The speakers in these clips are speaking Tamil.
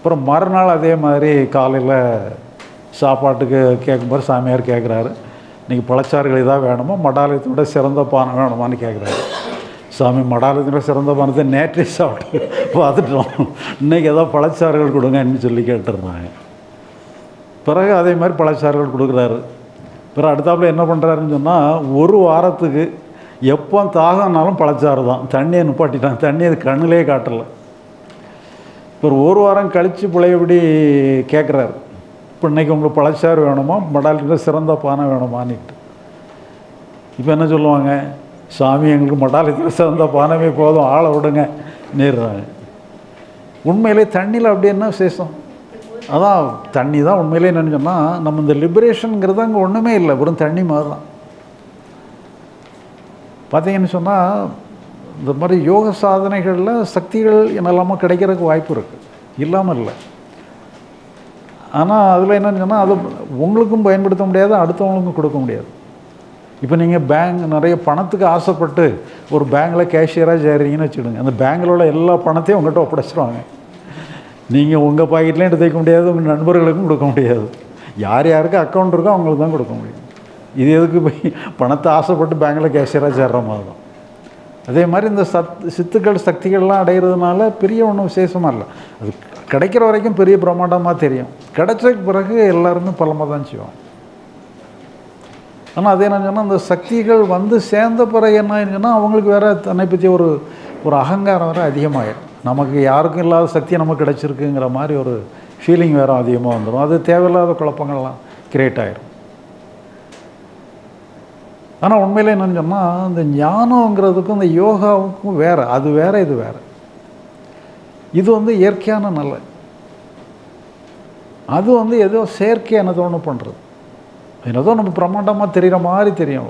அப்புறம் மறுநாள் அதே மாதிரி காலையில் சாப்பாட்டுக்கு கேட்கும்போது சாமியார் கேட்குறாரு இன்றைக்கி பழச்சாறுகள் ஏதாவது வேணுமோ மடாலயத்தோட சிறந்த பானம் வேணுமான்னு கேட்குறாரு சாமி மடாலயத்தோட சிறந்த பானத்தை நேற்றே சாப்பிட்டு பார்த்துட்டோம் இன்றைக்கி ஏதோ பழச்சாறுகள் கொடுங்கன்னு சொல்லி கேட்டுருந்தாங்க பிறகு அதே மாதிரி பழச்சாறுகள் கொடுக்குறாரு பிறகு அடுத்தாப்புல என்ன பண்ணுறாருன்னு சொன்னால் ஒரு வாரத்துக்கு எப்போ தாகம்னாலும் பழச்சாறு தான் தண்ணியை நிப்பாட்டிட்டான் தண்ணி அது கண்ணிலே காட்டலை இப்போ ஒரு வாரம் கழித்து பிள்ளையபடி கேட்குறாரு இப்போ இன்றைக்கி உங்களுக்கு பழச்சாறு வேணுமா மடாலத்தில் சிறந்த பானை வேணுமான்னுட்டு இப்போ என்ன சொல்லுவாங்க சாமி எங்களுக்கு மடாலத்தில் சிறந்த பானமே போதும் ஆளை விடுங்க நேர்றாங்க உண்மையிலே தண்ணியில் அப்படி என்ன விசேஷம் அதான் தண்ணி தான் உண்மையிலே என்னன்னு சொன்னால் நம்ம இந்த லிபரேஷனுங்கிறது அங்கே ஒன்றுமே இல்லை வெறும் தண்ணி மாதிரி தான் பார்த்தீங்கன்னு சொன்னால் இந்த மாதிரி யோக சாதனைகளில் சக்திகள் என்னெல்லாமோ கிடைக்கிறதுக்கு வாய்ப்பு இருக்குது இல்லாமல் இல்லை ஆனால் அதில் என்னன்னு சொன்னால் அது உங்களுக்கும் பயன்படுத்த முடியாது அடுத்தவங்களுக்கும் கொடுக்க முடியாது இப்போ நீங்கள் பேங்க் நிறைய பணத்துக்கு ஆசைப்பட்டு ஒரு பேங்க்கில் கேஷியராக சேரீங்கன்னு வச்சுடுங்க அந்த பேங்கில் உள்ள எல்லா பணத்தையும் உங்கள்கிட்ட ஒப்படைச்சிருவாங்க நீங்கள் உங்கள் பாக்கெட்லேயும் எடுத்து வைக்க முடியாது உங்கள் நண்பர்களுக்கும் கொடுக்க முடியாது யார் யாருக்கு அக்கௌண்ட் இருக்கோ அவங்களுக்கு தான் கொடுக்க முடியும் இது எதுக்கு போய் பணத்தை ஆசைப்பட்டு பேங்கில் கேஷியராக சேர்ற மாதிரி தான் அதே மாதிரி இந்த சத் சித்துக்கள் சக்திகள்லாம் அடைகிறதுனால பெரிய ஒன்றும் விசேஷமாக இல்லை அது கிடைக்கிற வரைக்கும் பெரிய பிரம்மாண்டமாக தெரியும் கிடைச்சதுக்கு பிறகு எல்லாருமே பலமாக தான் செய்வாங்க ஆனால் அதே என்ன சொன்னால் அந்த சக்திகள் வந்து சேர்ந்த பிறகு என்ன சொன்னால் அவங்களுக்கு வேற தன்னை பற்றி ஒரு ஒரு அகங்காரம் வேறு அதிகமாகிடும் நமக்கு யாருக்கும் இல்லாத சக்தி நமக்கு கிடைச்சிருக்குங்கிற மாதிரி ஒரு ஃபீலிங் வேறு அதிகமாக வந்துடும் அது தேவையில்லாத குழப்பங்கள்லாம் கிரியேட் ஆகிடும் ஆனால் உண்மையிலே என்னன்னு சொன்னால் இந்த ஞானங்கிறதுக்கும் இந்த யோகாவுக்கும் வேறு அது வேறு இது வேறு இது வந்து இயற்கையான நல்ல அது வந்து ஏதோ செயற்கையானது ஒன்று பண்ணுறது ஏதோ நம்ம பிரம்மாண்டமாக தெரிகிற மாதிரி தெரியும்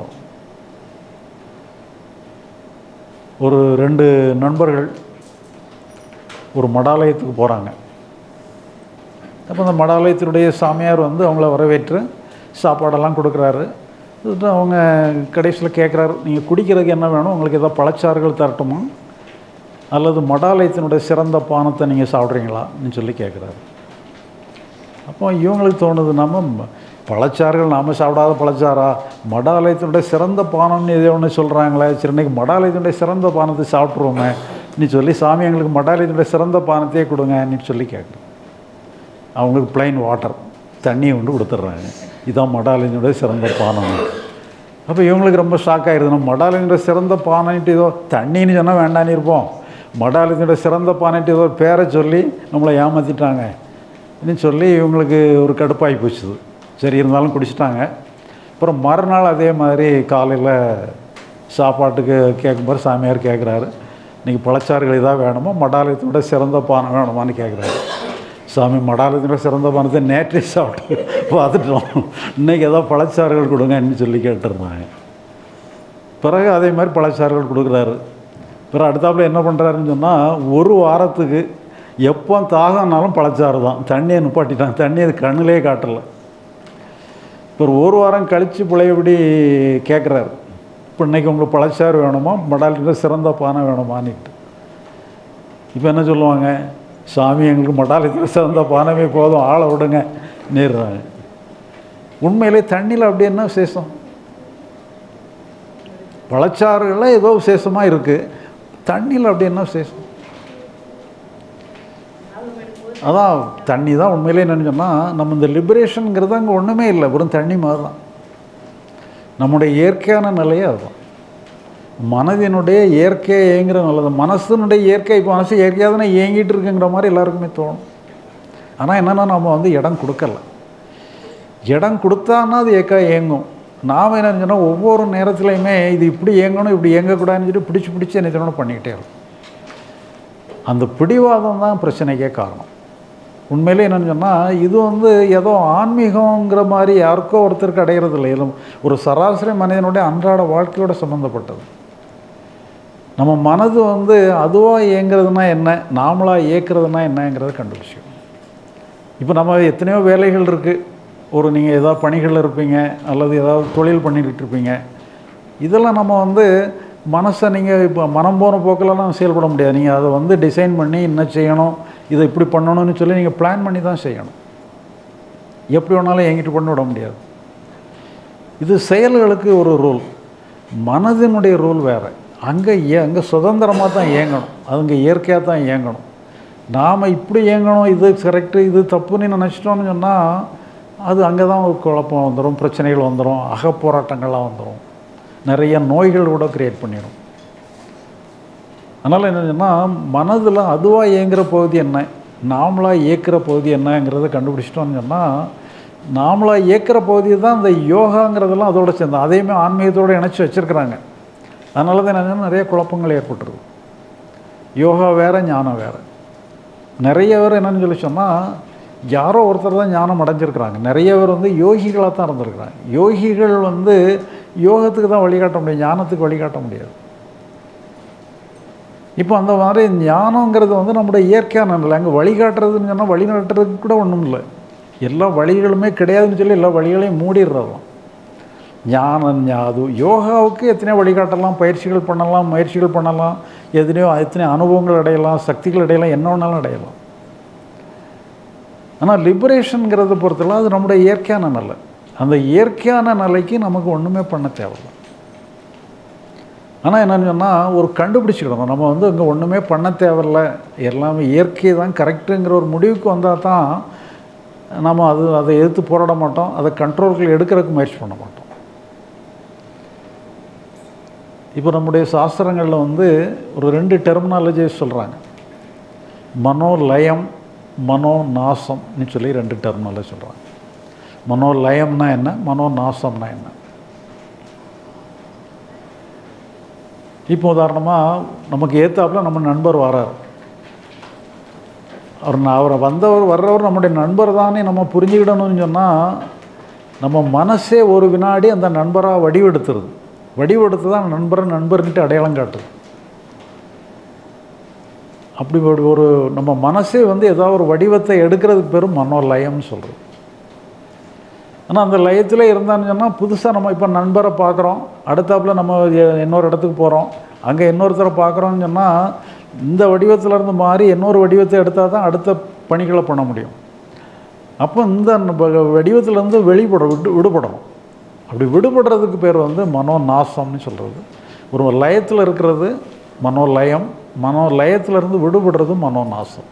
ஒரு ரெண்டு நண்பர்கள் ஒரு மடாலயத்துக்கு போகிறாங்க அப்போ அந்த மடாலயத்தினுடைய சாமியார் வந்து அவங்கள வரவேற்று சாப்பாடெல்லாம் கொடுக்குறாரு இது அவங்க கடைசியில் கேட்குறாரு நீங்கள் குடிக்கிறதுக்கு என்ன வேணும் உங்களுக்கு ஏதோ பழச்சாறுகள் தரட்டுமா அல்லது மடாலயத்தினுடைய சிறந்த பானத்தை நீங்கள் சாப்பிட்றீங்களான்னு சொல்லி கேட்குறாரு அப்போ இவங்களுக்கு தோணுது நம்ம பழச்சாறுகள் நாம் சாப்பிடாத பழச்சாரா மடாலயத்தினுடைய சிறந்த பானம்னு எதோ ஒன்று சொல்கிறாங்களே சரி இன்னைக்கு மடாலயத்தினுடைய சிறந்த பானத்தை சாப்பிட்ருவோமே நீ சொல்லி சாமி எங்களுக்கு மடாலயத்தினுடைய சிறந்த பானத்தையே கொடுங்கன்னு சொல்லி கேட்குறேன் அவங்களுக்கு பிளைன் வாட்டர் தண்ணியை கொண்டு கொடுத்துட்றாங்க இதான் மடாலயத்தினுடைய சிறந்த பானம் அப்போ இவங்களுக்கு ரொம்ப ஷாக் ஆயிடுது நம்ம மடாலயத்தினுடைய சிறந்த பானைட்டு ஏதோ தண்ணின்னு சொன்னால் வேண்டான்னு இருப்போம் மடாலயத்தினுடைய சிறந்த பானைட்டு ஏதோ பேரை சொல்லி நம்மளை ஏமாற்றிட்டாங்க அப்படின்னு சொல்லி இவங்களுக்கு ஒரு கடுப்பாகி போச்சுது சரி இருந்தாலும் குடிச்சிட்டாங்க அப்புறம் மறுநாள் அதே மாதிரி காலையில் சாப்பாட்டுக்கு கேட்கும்போது சாமியார் கேட்குறாரு இன்றைக்கி பழச்சாறுகள் ஏதாவது வேணுமோ மடாலயத்தோட சிறந்த பானம் வேணுமான்னு கேட்குறாரு சாமி மடாலயத்தோட சிறந்த பானத்தை நேற்றே சாப்பிட்டு பார்த்துட்டோம் இன்றைக்கி ஏதோ பழச்சாறுகள் கொடுங்கன்னு சொல்லி கேட்டுருந்தாங்க பிறகு அதே மாதிரி பழச்சாறுகள் கொடுக்குறாரு பிறகு அடுத்தாப்புல என்ன பண்ணுறாருன்னு சொன்னால் ஒரு வாரத்துக்கு எப்போ தாகம்னாலும் பழச்சாறு தான் தண்ணியை நிப்பாட்டிட்டான் தண்ணி அது கண்ணிலே காட்டலை இப்போ ஒரு வாரம் கழித்து பிள்ளையபடி கேட்குறாரு இப்போ இன்றைக்கி உங்களுக்கு பழச்சாறு வேணுமா மடாலத்தில் சிறந்த பானை வேணுமான்னுட்டு இப்போ என்ன சொல்லுவாங்க சாமி எங்களுக்கு மடாலத்தில் சிறந்த பானமே போதும் ஆளை விடுங்க நேர்றாங்க உண்மையிலே தண்ணியில் அப்படி என்ன விசேஷம் பழச்சாறுகள்லாம் ஏதோ விசேஷமாக இருக்குது தண்ணியில் அப்படி என்ன விசேஷம் அதான் தண்ணி தான் உண்மையிலே என்னன்னு சொன்னால் நம்ம இந்த லிபரேஷனுங்கிறது அங்கே ஒன்றுமே இல்லை வெறும் தண்ணி மாதிரி தான் நம்முடைய இயற்கையான நிலையே அதுதான் மனதினுடைய இயற்கை இயங்குற நல்லது மனசினுடைய இயற்கை இப்போ மனசு இயற்கையாக தானே இயங்கிட்டு இருக்குங்கிற மாதிரி எல்லாருக்குமே தோணும் ஆனால் என்னென்னா நம்ம வந்து இடம் கொடுக்கல இடம் கொடுத்தான்னா அது ஏக்கா இயங்கும் நாம் என்ன சொன்னால் ஒவ்வொரு நேரத்துலையுமே இது இப்படி இயங்கணும் இப்படி இயங்கக்கூடாதுன்னு சொல்லி பிடிச்சி பிடிச்சி என்ன தோணும் பண்ணிக்கிட்டே இருக்கும் அந்த பிடிவாதம் தான் பிரச்சனைக்கே காரணம் உண்மையிலே என்னென்னு சொன்னால் இது வந்து ஏதோ ஆன்மீகங்கிற மாதிரி யாருக்கோ ஒருத்தருக்கு அடையிறது இல்லை இது ஒரு சராசரி மனிதனுடைய அன்றாட வாழ்க்கையோட சம்மந்தப்பட்டது நம்ம மனது வந்து அதுவாக இயங்குறதுனா என்ன நாமளாக இயக்கிறதுனா என்னங்கிறத கண்டுபிடிச்சிக்கணும் இப்போ நம்ம எத்தனையோ வேலைகள் இருக்குது ஒரு நீங்கள் ஏதாவது பணிகளில் இருப்பீங்க அல்லது ஏதாவது தொழில் பண்ணிக்கிட்டு இருப்பீங்க இதெல்லாம் நம்ம வந்து மனசை நீங்கள் இப்போ மனம் போன போக்கிலலாம் செயல்பட முடியாது நீங்கள் அதை வந்து டிசைன் பண்ணி என்ன செய்யணும் இதை இப்படி பண்ணணும்னு சொல்லி நீங்கள் பிளான் பண்ணி தான் செய்யணும் எப்படி வேணாலும் என்கிட்ட பண்ண விட முடியாது இது செயல்களுக்கு ஒரு ரூல் மனதினுடைய ரூல் வேறு அங்கே ஏ அங்கே சுதந்திரமாக தான் இயங்கணும் அதுங்க இயற்கையாக தான் இயங்கணும் நாம் இப்படி இயங்கணும் இது கரெக்டு இது தப்புன்னு நினச்சிட்டோம்னு சொன்னால் அது அங்கே தான் ஒரு குழப்பம் வந்துடும் பிரச்சனைகள் வந்துடும் அகப்போராட்டங்கள்லாம் வந்துடும் நிறைய நோய்கள் கூட க்ரியேட் பண்ணிடும் அதனால் என்ன சொன்னால் மனதில் அதுவாக இயங்குகிற பகுதி என்ன நாமளாக இயக்கிற பகுதி என்னங்கிறத கண்டுபிடிச்சிட்டோம்னு சொன்னால் நாமளாக இயக்கிற பகுதி தான் இந்த யோகாங்கிறதெல்லாம் அதோட சேர்ந்து அதையுமே ஆன்மீகத்தோடு இணைச்சி வச்சுருக்கிறாங்க அதனால தான் என்ன நிறைய குழப்பங்கள் ஏற்பட்டுருது யோகா வேறு ஞானம் வேறு நிறைய பேர் என்னன்னு சொல்லி சொன்னால் யாரோ ஒருத்தர் தான் ஞானம் அடைஞ்சிருக்கிறாங்க நிறைய பேர் வந்து யோகிகளாக தான் இருந்திருக்கிறாங்க யோகிகள் வந்து யோகத்துக்கு தான் வழிகாட்ட முடியும் ஞானத்துக்கு வழிகாட்ட முடியாது இப்போ அந்த மாதிரி ஞானங்கிறது வந்து நம்முடைய இயற்கையான நிலை அங்கே வழிகாட்டுறதுன்னு சொன்னால் வழிகாட்டுறதுக்கு கூட ஒன்றும் இல்லை எல்லா வழிகளுமே கிடையாதுன்னு சொல்லி எல்லா வழிகளையும் மூடிடுறதாம் ஞானம் அது யோகாவுக்கு எத்தனையோ வழிகாட்டலாம் பயிற்சிகள் பண்ணலாம் முயற்சிகள் பண்ணலாம் எத்தனையோ எத்தனையோ அனுபவங்கள் அடையலாம் சக்திகள் அடையலாம் என்ன வேணாலும் அடையலாம் ஆனால் லிபரேஷனுங்கிறத பொறுத்தலாம் அது நம்முடைய இயற்கையான நிலை அந்த இயற்கையான நிலைக்கு நமக்கு ஒன்றுமே பண்ண தேவையில்லை ஆனால் என்னென்னு சொன்னால் ஒரு கண்டுபிடிச்சிக்கிடணும் நம்ம வந்து இங்கே ஒன்றுமே பண்ண தேவையில்ல எல்லாமே இயற்கை தான் கரெக்டுங்கிற ஒரு முடிவுக்கு வந்தால் தான் நம்ம அது அதை எதிர்த்து போராட மாட்டோம் அதை கண்ட்ரோல்கள் எடுக்கிறதுக்கு முயற்சி பண்ண மாட்டோம் இப்போ நம்முடைய சாஸ்திரங்களில் வந்து ஒரு ரெண்டு டெர்மினாலஜி சொல்கிறாங்க மனோலயம் மனோ நாசம்னு சொல்லி ரெண்டு டெர்மினாலஜி சொல்கிறாங்க மனோலயம்னா என்ன மனோ நாசம்னா என்ன இப்போ உதாரணமாக நமக்கு ஏற்றாப்புல நம்ம நண்பர் வரார் அவர் அவரை வந்தவர் வர்றவர் நம்முடைய நண்பர் தானே நம்ம புரிஞ்சுக்கிடணும்னு சொன்னால் நம்ம மனசே ஒரு வினாடி அந்த நண்பராக வடிவெடுத்துருது வடிவெடுத்து தான் நண்பரை நண்பர்கிட்ட அடையாளம் காட்டுது அப்படி ஒரு ஒரு நம்ம மனசே வந்து ஏதாவது ஒரு வடிவத்தை எடுக்கிறதுக்கு பேரும் மனோலயம்னு சொல்கிறது ஆனால் அந்த லயத்தில் இருந்தான்னு சொன்னால் புதுசாக நம்ம இப்போ நண்பரை பார்க்குறோம் அடுத்தாப்புல நம்ம இன்னொரு இடத்துக்கு போகிறோம் அங்கே இன்னொருத்தரை பார்க்குறோம்னு சொன்னால் இந்த வடிவத்திலேருந்து மாறி இன்னொரு வடிவத்தை எடுத்தால் தான் அடுத்த பணிகளை பண்ண முடியும் அப்போ இந்த வடிவத்திலேருந்து வெளிப்பட விடு விடுபடணும் அப்படி விடுபடுறதுக்கு பேர் வந்து மனோ நாசம்னு சொல்கிறது ஒரு லயத்தில் இருக்கிறது மனோலயம் மனோலயத்திலேருந்து விடுபடுறது மனோ நாசம்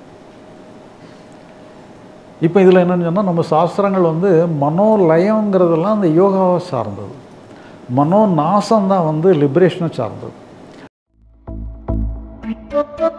இப்போ இதில் என்னென்னு சொன்னால் நம்ம சாஸ்திரங்கள் வந்து மனோலயங்கிறதெல்லாம் அந்த யோகாவை சார்ந்தது மனோ நாசம் தான் வந்து லிபரேஷனை சார்ந்தது